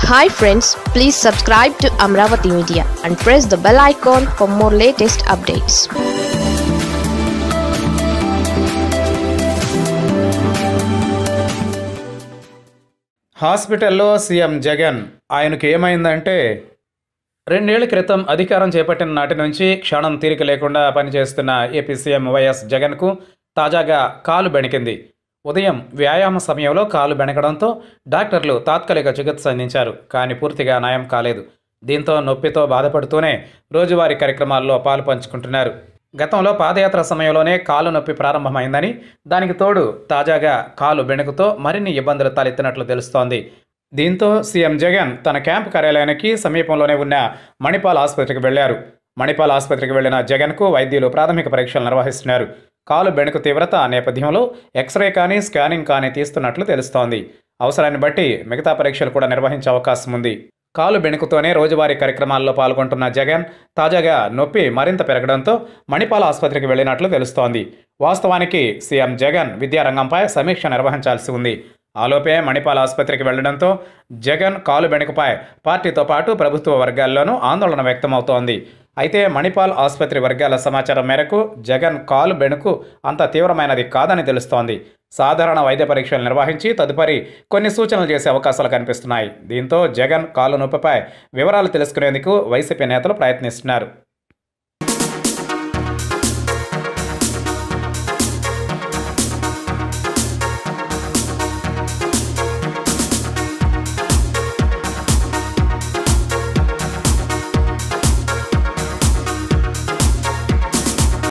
hi friends please subscribe to Amaravati media and press the bell icon for more latest updates హాస్పిటల్లో CM Jagan ఆయనకు ఏమైందంటే రెండేళ్ల క్రితం అధికారం చేపట్టిన నాటి నుంచి క్షణం తీరిక లేకుండా పనిచేస్తున్న ఏపీ సీఎం వైఎస్ జగన్కు తాజాగా కాలు బెణికింది ఉదయం వ్యాయామ సమయంలో కాలు బెణకడంతో డాక్టర్లు తాత్కాలిక చికిత్స అందించారు కానీ పూర్తిగా నయం కాలేదు దీంతో నొప్పితో బాధపడుతూనే రోజువారీ కార్యక్రమాల్లో పాలు పంచుకుంటున్నారు గతంలో పాదయాత్ర సమయంలోనే కాలు నొప్పి ప్రారంభమైందని దానికి తోడు తాజాగా కాలు బెణుకుతో మరిన్ని ఇబ్బందులు తలెత్తినట్లు తెలుస్తోంది దీంతో సీఎం జగన్ తన క్యాంపు కార్యాలయానికి సమీపంలోనే ఉన్న మణిపాల్ ఆసుపత్రికి వెళ్లారు మణిపాల్ ఆసుపత్రికి వెళ్లిన జగన్కు వైద్యులు ప్రాథమిక పరీక్షలు నిర్వహిస్తున్నారు కాలు బెణుకు తీవ్రత నేపథ్యంలో ఎక్స్రే కానీ స్కానింగ్ కానీ తీస్తున్నట్లు తెలుస్తోంది అవసరాన్ని బట్టి మిగతా పరీక్షలు కూడా నిర్వహించే అవకాశం ఉంది కాలు బెణుకుతోనే రోజువారీ కార్యక్రమాల్లో పాల్గొంటున్న జగన్ తాజాగా నొప్పి మరింత పెరగడంతో మణిపాల్ ఆసుపత్రికి వెళ్లినట్లు తెలుస్తోంది వాస్తవానికి సీఎం జగన్ విద్యారంగంపై సమీక్ష నిర్వహించాల్సి ఉంది ఆలోపే మణిపాల్ ఆసుపత్రికి వెళ్లడంతో జగన్ కాలు బెణుకుపై పార్టీతో పాటు ప్రభుత్వ వర్గాల్లోనూ ఆందోళన వ్యక్తమవుతోంది అయితే మణిపాల్ ఆసుపత్రి వర్గాల సమాచారం మేరకు జగన్ కాలు బెణుకు అంత తీవ్రమైనది కాదని తెలుస్తోంది సాధారణ వైద్య పరీక్షలు నిర్వహించి తదుపరి కొన్ని సూచనలు చేసే అవకాశాలు కనిపిస్తున్నాయి దీంతో జగన్ కాలు నొప్పిపై వివరాలు తెలుసుకునేందుకు వైసీపీ నేతలు ప్రయత్నిస్తున్నారు